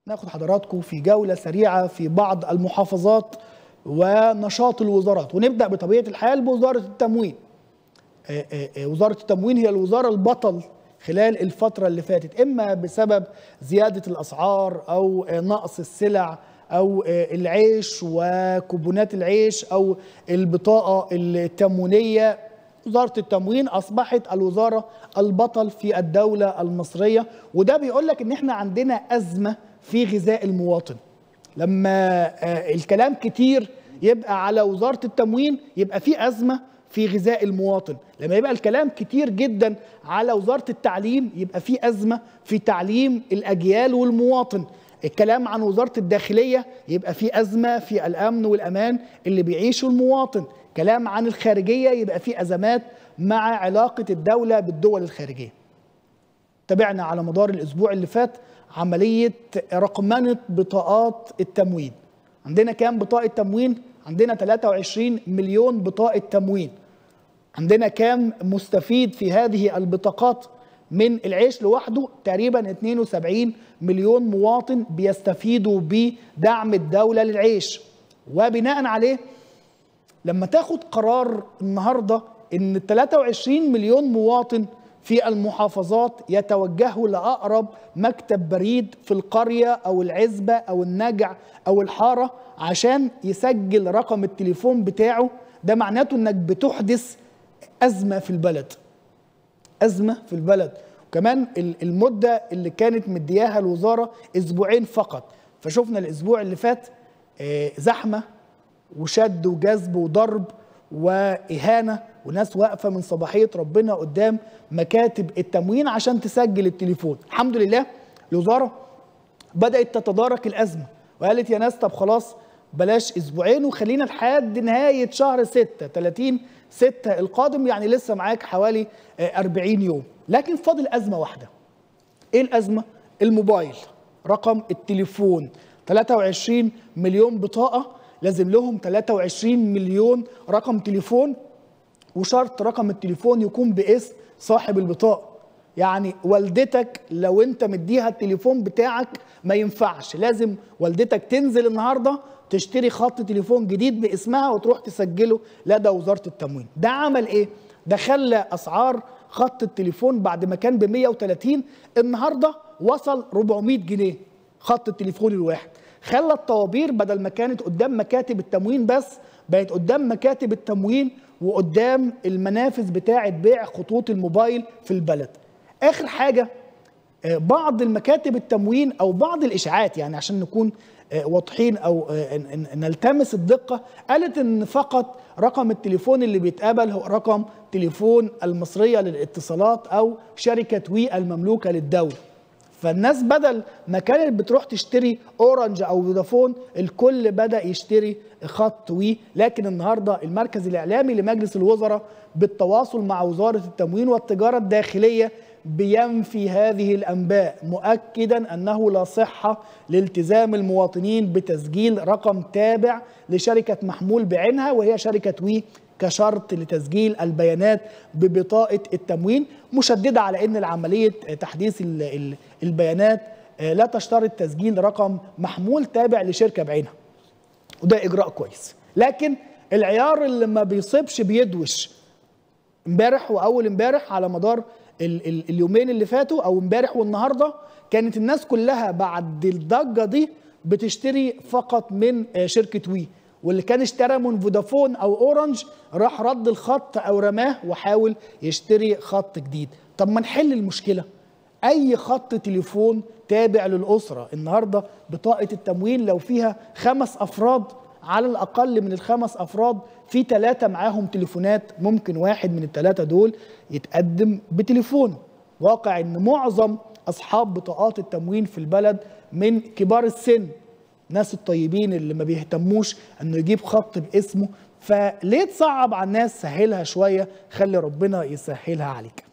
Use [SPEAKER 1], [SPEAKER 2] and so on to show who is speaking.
[SPEAKER 1] ناخد حضراتكم في جولة سريعة في بعض المحافظات ونشاط الوزارات ونبدأ بطبيعة الحال بوزارة التموين آه، آه، آه، وزارة التموين هي الوزارة البطل خلال الفترة اللي فاتت إما بسبب زيادة الأسعار أو نقص السلع أو العيش وكوبونات العيش أو البطاقة التموينية وزارة التموين أصبحت الوزارة البطل في الدولة المصرية وده بيقول لك إن إحنا عندنا أزمة في غذاء المواطن لما آه، الكلام كتير يبقى على وزارة التموين يبقى في أزمة في غذاء المواطن لما يبقى الكلام كتير جدا على وزارة التعليم يبقى في أزمة في تعليم الأجيال والمواطن الكلام عن وزارة الداخلية يبقى في أزمة في الأمن والأمان اللي بيعيشه المواطن كلام عن الخارجية يبقى في أزمات مع علاقة الدولة بالدول الخارجية تابعنا على مدار الأسبوع اللي فات عملية رقمنة بطاقات التموين عندنا كام بطاقة تموين؟ عندنا 23 مليون بطاقة تموين عندنا كام مستفيد في هذه البطاقات من العيش لوحده تقريبا 72 مليون مواطن بيستفيدوا بدعم الدولة للعيش وبناء عليه لما تاخد قرار النهارده ان 23 مليون مواطن في المحافظات يتوجهوا لاقرب مكتب بريد في القريه او العزبه او النجع او الحاره عشان يسجل رقم التليفون بتاعه ده معناته انك بتحدث ازمه في البلد ازمه في البلد وكمان المده اللي كانت مدياها الوزاره اسبوعين فقط فشفنا الاسبوع اللي فات آه، زحمه وشد وجذب وضرب واهانه وناس واقفه من صباحيه ربنا قدام مكاتب التموين عشان تسجل التليفون الحمد لله الوزاره بدات تتدارك الازمه وقالت يا ناس طب خلاص بلاش اسبوعين وخلينا لحد نهايه شهر 6 30 6 القادم يعني لسه معاك حوالي 40 يوم لكن فاضل ازمه واحده ايه الازمه الموبايل رقم التليفون 23 مليون بطاقه لازم لهم 23 مليون رقم تليفون وشرط رقم التليفون يكون باسم صاحب البطاقه يعني والدتك لو انت مديها التليفون بتاعك ما ينفعش لازم والدتك تنزل النهارده تشتري خط تليفون جديد باسمها وتروح تسجله لدى وزاره التموين ده عمل ايه ده خلى اسعار خط التليفون بعد ما كان ب 130 النهارده وصل 400 جنيه خط التليفون الواحد خلى الطوابير بدل ما كانت قدام مكاتب التموين بس بقت قدام مكاتب التموين وقدام المنافذ بتاعه بيع خطوط الموبايل في البلد اخر حاجه آه، بعض المكاتب التموين او بعض الاشاعات يعني عشان نكون آه، واضحين او آه، نلتمس الدقه قالت ان فقط رقم التليفون اللي بيتقبل هو رقم تليفون المصريه للاتصالات او شركه وي المملوكه للدوله فالناس بدل ما كانت بتروح تشتري اورنج او فودافون الكل بدا يشتري خط وي لكن النهارده المركز الاعلامي لمجلس الوزراء بالتواصل مع وزاره التموين والتجاره الداخليه بينفي هذه الانباء مؤكدا انه لا صحه لالتزام المواطنين بتسجيل رقم تابع لشركه محمول بعينها وهي شركه وي كشرط لتسجيل البيانات ببطاقه التموين مشدده على ان العمليه تحديث البيانات آه، لا تشترط تسجيل رقم محمول تابع لشركه بعينها وده اجراء كويس لكن العيار اللي ما بيصيبش بيدوش امبارح واول امبارح على مدار ال ال اليومين اللي فاتوا او امبارح والنهارده كانت الناس كلها بعد الضجه دي بتشتري فقط من آه، شركه وي واللي كان اشترى من فودافون او اورنج راح رد الخط او رماه وحاول يشتري خط جديد طب ما نحل المشكله اي خط تليفون تابع للاسره النهارده بطاقه التموين لو فيها خمس افراد على الاقل من الخمس افراد في ثلاثه معاهم تليفونات ممكن واحد من الثلاثه دول يتقدم بتليفونه واقع ان معظم اصحاب بطاقات التموين في البلد من كبار السن ناس الطيبين اللي ما بيهتموش انه يجيب خط باسمه فليه تصعب على الناس سهلها شويه خلي ربنا يسهلها عليك